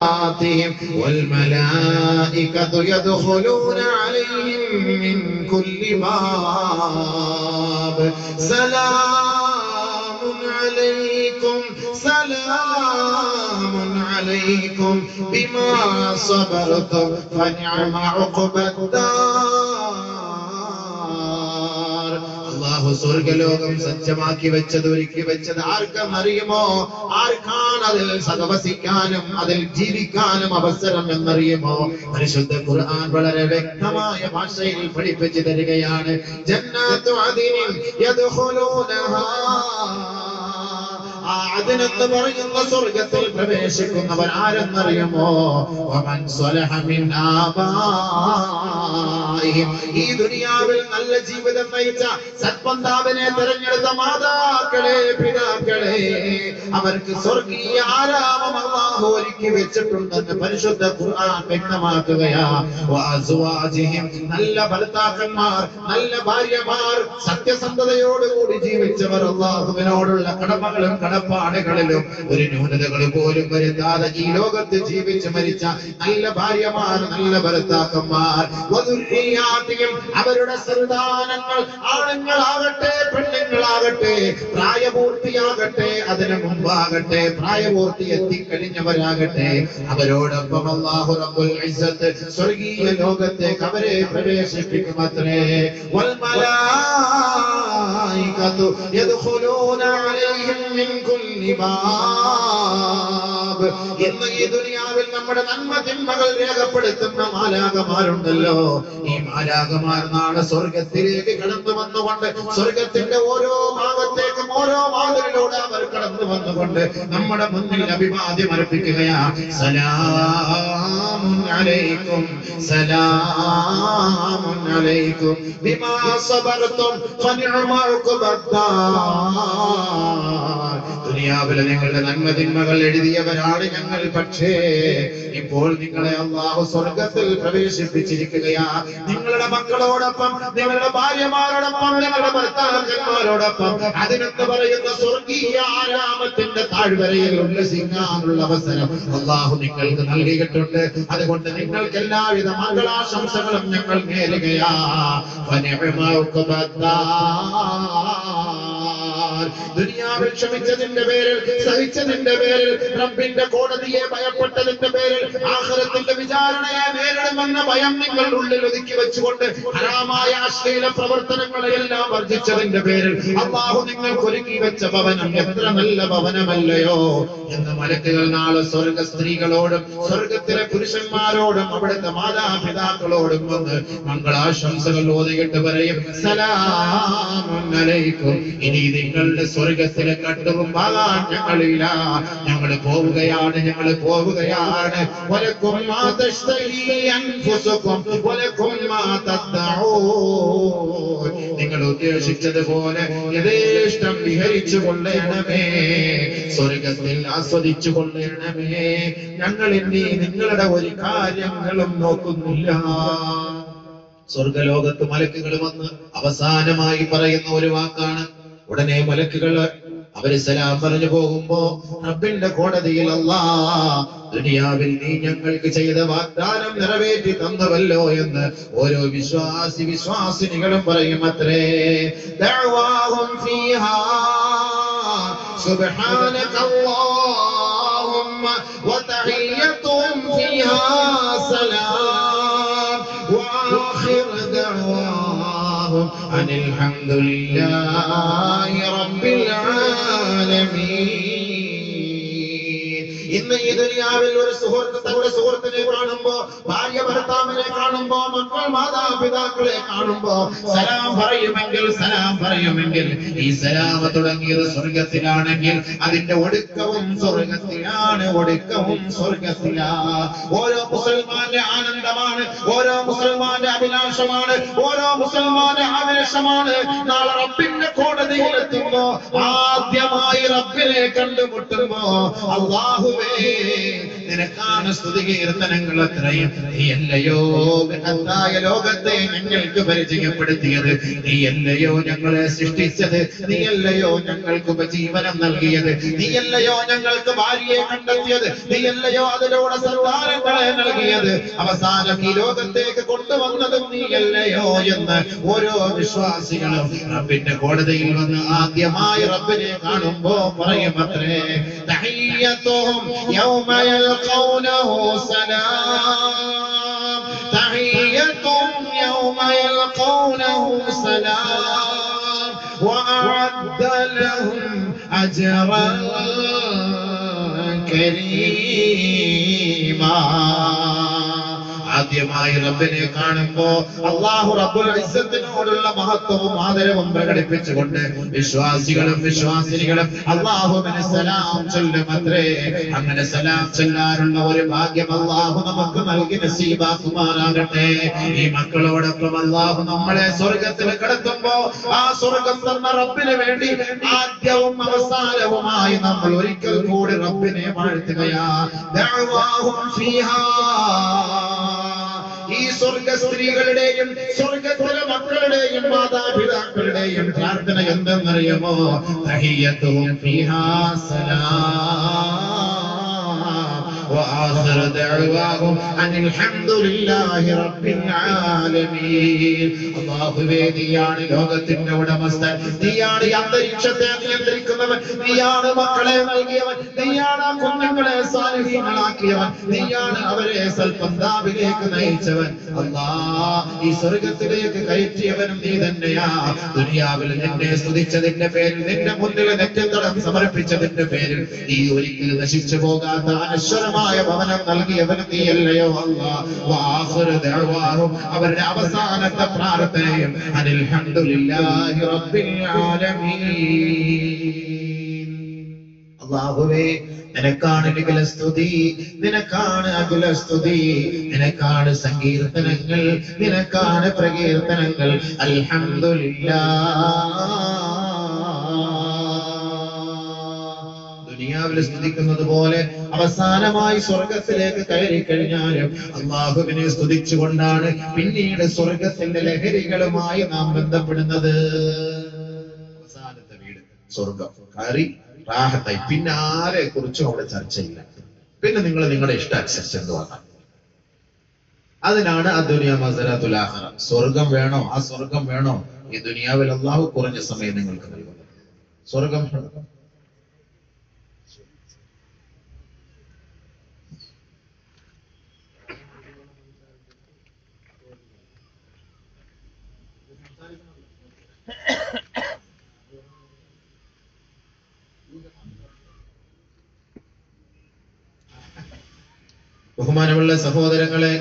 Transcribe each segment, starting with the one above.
صلاتهم والملائكة يدخلون عليهم من كل باب سلام عليكم سلام عليكم بما صبرتم فنعم عقبى الدار അള്ളാഹു സ്വർഗലോകം സജ്ജമാക്കി വെച്ചത് ഒരുക്കി വെച്ചത് ആർക്കും അറിയുമോ ആർക്കാണ് അതിൽ സഹവസിക്കാനും അതിൽ ജീവിക്കാനും അവസരം എന്നറിയുമോ പരിശുദ്ധ ഖുർആൻ വളരെ വ്യക്തമായ ഭാഷയിൽ പഠിപ്പിച്ചു തരികയാണ് ജന്നാത്തു അദിനിൻ യദ്ഖുലൂനഹാ ആ അതിനെന്ന് പറയുന്ന സ്വർഗത്തിൽ പ്രവേശിക്കുന്നവർ ആരെന്നറിയുമോ വമൻ സ്വലഹ മിൻ ആബാഇഹിം. ഈ ദുനിയാവിൽ നല്ല ജീവിതം നയിച്ച സത്പന്താവിനെ തെരഞ്ഞെടുത്ത മാതാക്കളെ പിതാക്കളെ അവർക്ക് സ്വർഗീയ ആരാമം അള്ളാഹു ഒരുക്കി വെച്ചിട്ടുണ്ടെന്ന് പരിശുദ്ധ ഖുർആൻ വ്യക്തമാക്കുകയാ വഅസ്വാജിഹിം. നല്ല ഭർത്താക്കന്മാർ നല്ല ഭാര്യമാർ സത്യസന്ധതയോടുകൂടി ജീവിച്ചവർ അള്ളാഹുവിനോടുള്ള കടമകളും കടപ്പാടുകളിലും ഒരു ന്യൂനതകൾ പോലും വരുത്താതെ ഈ ലോകത്ത് ജീവിച്ച് മരിച്ച നല്ല ഭാര്യമാർ നല്ല ഭർത്താക്കന്മാർ വധുര്യാത്തിയും അവരുടെ സന്താനങ്ങൾ ആണുങ്ങളാകട്ടെ പെണ്ണുങ്ങളാകട്ടെ പ്രായപൂർത്തിയാകട്ടെ അതിനു മുമ്പാകട്ടെ പ്രായപൂർത്തി എത്തിക്കഴിഞ്ഞവരാകട്ടെ അവരോടൊപ്പം അള്ളാഹു റബ്ബുൽ ഇസ്സത്ത് സ്വർഗീയ ലോകത്തേക്ക് അവരെ പ്രവേശിപ്പിക്കുമത്രേ വൽമലായികതു യദ്ഖുലൂന അലൈഹിം മിൻ കുല്ലി ബാബ് ഇന്ന് ഈ ദുനിയാവിൽ നമ്മുടെ നന്മ തിന്മകൾ രേഖപ്പെടുത്തുന്ന മാലാകമാരുണ്ടല്ലോ ഈ മാലാകമാർ നാളെ സ്വർഗത്തിലേക്ക് കടന്നു വന്നുകൊണ്ട് സ്വർഗത്തിന്റെ ഓരോ ഭാഗത്തേക്കും ഓരോ വാതിലിലൂടെ അവർ കടന്നു വന്നുകൊണ്ട് നമ്മുടെ മുന്നിൽ അഭിവാദ്യം അർപ്പിക്കുകയാ സലാമുൻ അലൈക്കും സലാമുൻ അലൈക്കും ബിമാ സബർതും ഫനിഅമ ഉഖബദ്ദാർ ദുനിയാവിലെ നിങ്ങളുടെ നന്മ തിന്മകൾ എഴുതിയവരാണ് ഞങ്ങൾ പക്ഷേ ഇപ്പോൾ നിങ്ങളെ അള്ളാഹു സ്വർഗത്തിൽ പ്രവേശിപ്പിച്ചിരിക്കുകയാ നിങ്ങളുടെ മക്കളോടൊപ്പം നിങ്ങളുടെ ഭാര്യമാരോടൊപ്പം നിങ്ങളുടെ ഭർത്താക്കന്മാരോടൊപ്പം അതിനെന്ന് പറയുന്ന സ്വർഗീയ ആരാമത്തിന്റെ താഴ്വരയിൽ ഉല്ലസിക്കാനുള്ള അവസരം അള്ളാഹു നിങ്ങൾക്ക് നൽകിയിട്ടുണ്ട് അതുകൊണ്ട് നിങ്ങൾക്ക് എല്ലാവിധ മംഗളാശംസകളും ഞങ്ങൾ നേരുകയാ ഫനിഅമ ഉഖബദ്ദാർ. ദുനിയാവിൽ ക്ഷമിച്ചതിന്റെ പേരിൽ സഹിച്ചതിന്റെ പേരിൽ റബ്ബിന്റെ കോടതിയെ ഭയപ്പെട്ടതിന്റെ പേരിൽ ആഖിറത്തിന്റെ വിചാരണയെ നേരിടുമെന്ന ഭയം നിങ്ങൾ ഉള്ളിൽ ഒതുക്കി വെച്ചുകൊണ്ട് ഹറാമായ അശ്ലീല പ്രവർത്തനങ്ങളെ എല്ലാം വർജിച്ചതിന്റെ പേരിൽ അള്ളാഹു നിങ്ങൾക്ക് ഒരുക്കി വെച്ച ഭവനം എത്ര നല്ല ഭവനമല്ലയോ എന്ന് മലക്കുകൾ നാളെ സ്വർഗ സ്ത്രീകളോടും സ്വർഗത്തിലെ പുരുഷന്മാരോടും അവിടുത്തെ മാതാപിതാക്കളോടും വന്ന് മംഗളാശംസകൾ ഓതിയിട്ട് പറയും സലാമുൻ അലൈക്കും ഇനി നിങ്ങളുടെ സ്വർഗത്തിലെ കട്ടവും ആകാൻ ഞങ്ങളില്ല ഞങ്ങൾ പോവുകയാണ് ഞങ്ങൾ പോവുകയാണ് വലക്കും മാ തശ്തഹി അൻഫുസുക്കും വലക്കും മാ തദ്ദഊൻ നിങ്ങൾ ഉദ്ദേശിച്ചതുപോലെ യഥേഷ്ടം വിഹരിച്ചു കൊള്ളണമേ സ്വർഗത്തിൽ ആസ്വദിച്ചു കൊള്ളണമേ ഞങ്ങൾ ഇനി നിങ്ങളുടെ ഒരു കാര്യങ്ങളും നോക്കുന്നില്ല സ്വർഗലോകത്ത് മലക്കുകൾ വന്ന് അവസാനമായി പറയുന്ന ഒരു വാക്കാണ് ഉടനെ മലക്കുകൾ അവര് സലാം പറഞ്ഞു പോകുമ്പോ റബ്ബിന്റെ കോടതിയിൽ അല്ലാ ദുനിയാവിൽ നീ ഞങ്ങൾക്ക് ചെയ്ത വാഗ്ദാനം നിറവേറ്റി തന്നുവല്ലോ എന്ന് ഓരോ വിശ്വാസി വിശ്വാസിനികളും പറയും അത്രേ ദഅവാഹും ഫീഹാ സുബ്ഹാനക അല്ലാഹുമ്മ വതഹിയ്യതുഹും ഫീഹാ സലാം وآخر دعواهم أن الحمد لله رب العالمين ഇന്ന് ഈ ദുനിയാവിൽ ഒരു സുഹൃത്ത് തന്റെ സുഹൃത്തിനെ കാണുമ്പോ ഭാര്യ ഭർത്താവിനെ കാണുമ്പോ മക്കൾ മാതാപിതാക്കളെ കാണുമ്പോ സലാം പറയുമെങ്കിൽ സലാം പറയുമെങ്കിൽ ഈ സലാമ തുടങ്ങിയത് സ്വർഗത്തിലാണെങ്കിൽ അതിന്റെ ഒടുക്കവും സ്വർഗത്തിലാണ് ഒടുക്കവും സ്വർഗത്തിലാ ഓരോ മുസൽമാന്റെ ആനന്ദമാണ് ഓരോ മുസൽമാന്റെ അഭിലാഷമാണ് ഓരോ മുസൽമാന്റെ ആവേശമാണ് നാളെ റബ്ബിന്റെ കോടതിയിലെത്തുമ്പോ ആദ്യമായി റബ്ബിനെ കണ്ടുമുട്ടുമ്പോ അള്ളാഹുവേ നിനക്കാണ് സ്തുതി കീർത്തനങ്ങൾ അത്രയും നീയല്ലയോ ബൃഹത്തായ ലോകത്തെ ഞങ്ങൾക്ക് പരിചയപ്പെടുത്തിയത് നീയല്ലയോ ഞങ്ങളെ സൃഷ്ടിച്ചത് നീയല്ലയോ ഞങ്ങൾക്ക് ഉപജീവനം നൽകിയത് നീയല്ലയോ ഞങ്ങൾക്ക് ഭാര്യയെ കണ്ടെത്തിയത് നീയല്ലയോ അതിലൂടെ സന്താനങ്ങളെ നൽകിയത് അവസാനം ഈ ലോകത്തേക്ക് കൊണ്ടുവന്നതും നീയല്ലയോ എന്ന് ഓരോ വിശ്വാസികളും റബ്ബിന്റെ കോടതിയിൽ വന്ന് ആദ്യമായി റബ്ബിനെ കാണുമ്പോ പറയും അത്രേ തഹിയ്യത്തുഹും യൗമ യൽഖൗനഹു സലാം തഹിയ്യത്തുഹും യൗമ യൽഖൗനഹു സലാം وأعد لهم أجرا كريما ആദ്യമായി റബ്ബിനെ കാണുമ്പോ അള്ളാഹു റബ്ബുൽ ഇസ്സത്തിനോടുള്ള മഹത്വവും ആദരവും പ്രകടിപ്പിച്ചുകൊണ്ട് വിശ്വാസികളും വിശ്വാസിനികളും അള്ളാഹുവിന് സലാം ചൊല്ലുമത്രേ അങ്ങനെ സലാം ചൊല്ലാനുള്ള ഒരു ഭാഗ്യം അള്ളാഹു നമുക്ക് നൽകി നസീബാക്കുമാറാകട്ടെ ഈ മക്കളോടൊപ്പം അള്ളാഹു നമ്മളെ സ്വർഗത്തിൽ കിടത്തുമ്പോ ആ സ്വർഗം തന്ന റബ്ബിന് വേണ്ടി ആദ്യവും അവസാനവുമായി നമ്മൾ ഒരിക്കൽ കൂടി റബ്ബിനെ വാഴ്ത്തുകയാ ദഅവാഹും ഫീഹാ ഈ സ്വർഗ സ്ത്രീകളുടെയും സ്വർഗത്തിലെ മക്കളുടെയും മാതാപിതാക്കളുടെയും പ്രാർത്ഥന എന്തെന്നറിയുമോ തഹിയ്യത്തുഹും ഫീഹാ സലാം وآخر دعواهم أن الحمد لله رب العالمين അള്ളാഹുവേ നീയാണ് ലോകത്തിന്റെ ഉടമസ്ഥൻ നീയാണ് ഈ അന്തരീക്ഷത്തെ നിയന്ത്രിക്കുന്നവൻ നീയാണ് മക്കളെ നൽകിയവൻ നീയാണ് ആ കുഞ്ഞുങ്ങളെ സാലിഹീങ്ങളാക്കിയവൻ നീയാണ് അവരെ സൽപന്താവിലേക്ക് നയിച്ചവൻ അല്ലാ ഈ സ്വർഗത്തിലേക്ക് കയറ്റിയവനും നീ തന്നെയാ ദുനിയാവിൽ നിന്നെ സ്തുതിച്ചതിന്റെ പേരിൽ നിന്റെ മുന്നിൽ നെറ്റത്തടം സമർപ്പിച്ചതിന്റെ പേരിൽ നീ ഒരിക്കലും നശിച്ചു പോകാത്ത അനശ്വരമായ ഭവനം നൽകിയവനും നീയല്ലയോ അല്ലാ വാഖിറു ദഅവാഹും അവരുടെ അവസാനത്തെ പ്രാർത്ഥനയും അൽഹംദുലില്ലാഹി റബ്ബിൽ ആലമീൻ അള്ളാഹുവേ നിനക്കാണ് നിഖില സ്തുതി നിനക്കാണ് അഖില സ്തുതി നിനക്കാണ് സങ്കീർത്തനങ്ങൾ നിനക്കാണ് പ്രകീർത്തനങ്ങൾ അൽഹംദുലില്ലാ ദുനിയാവിൽ സ്തുതിക്കുന്നത് പോലെ അവസാനമായി സ്വർഗത്തിലേക്ക് കയറി കഴിഞ്ഞാലും അള്ളാഹുവിനെ സ്തുതിച്ചുകൊണ്ടാണ് പിന്നീട് സ്വർഗത്തിന്റെ ലഹരികളുമായി നാം ബന്ധപ്പെടുന്നത് അവസാനത്തെ വീട് സ്വർഗം കയറി റാഹത്തായി പിന്നെ ആരെ കുറിച്ചും അവിടെ ചർച്ചയില്ല പിന്നെ നിങ്ങൾ നിങ്ങളുടെ ഇഷ്ട അനുസരിച്ച് എന്ത് വാങ്ങാം അതിനാണ് ആ ദുനിയ മസരത്തുലാഹറ സ്വർഗം വേണോ ആ സ്വർഗം വേണോ ഈ ദുനിയാവിൽ അള്ളാഹു കുറഞ്ഞ സമയം നിങ്ങൾക്ക് നൽകുന്നത് സ്വർഗം വേണോ? ബഹുമാനമുള്ള സഹോദരങ്ങളെ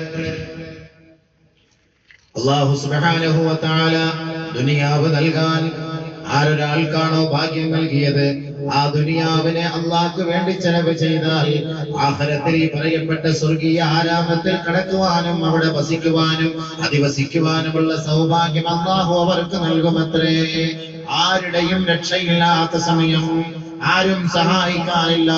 അള്ളാഹു സുബ്ഹാനഹു വ തആല ദുനിയാവ് നൽകാൻ ആരൊരാൾക്കാണോ ഭാഗ്യം നൽകിയത് ആ ദുനിയാവിനെ അള്ളാഹ്ക്ക് വേണ്ടി ചെലവ് ചെയ്താൽ ആഹരത്തിൽ ഈ പറയപ്പെട്ട സ്വർഗീയ ആരാമത്തിൽ കടക്കുവാനും അവിടെ വസിക്കുവാനും അധിവസിക്കുവാനുമുള്ള സൗഭാഗ്യം അള്ളാഹു അവർക്ക് നൽകുമത്രേ ആരുടെയും രക്ഷയില്ലാത്ത സമയം ആരും സഹായിക്കാനില്ല